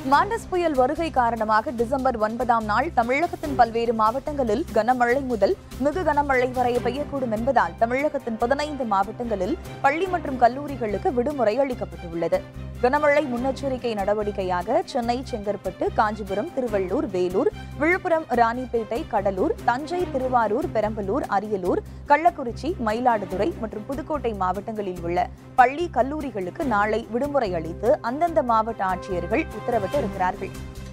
Mandous புயல் வருகை காரணமாக டிசம்பர் ஒன்பதாம் நாள் தமிழகத்தின் பல்வேறு மாவட்டங்களில் கனமழை முதல் மிக கனமழை வரை பெய்யக்கூடும் என்பதால் தமிழகத்தின் பதினைந்து மாவட்டங்களில் பள்ளி மற்றும் கல்லூரிகளுக்கு விடுமுறை அளிக்கப்பட்டுள்ளது கனமழை முன்னெச்சரிக்கை நடவடிக்கையாக சென்னை செங்கற்பட்டு காஞ்சிபுரம் திருவள்ளூர் வேலூர் விழுப்புரம் ராணிப்பேட்டை கடலூர் தஞ்சை திருவாரூர் பெரம்பலூர் அரியலூர் கள்ளக்குறிச்சி மயிலாடுதுறை மற்றும் புதுக்கோட்டை மாவட்டங்களில் உள்ள பள்ளி கல்லூரிகளுக்கு நாளை விடுமுறை அளித்து அந்தந்த மாவட்ட ஆட்சியர்கள் உத்தரவிட்டு இருக்கிறார்கள்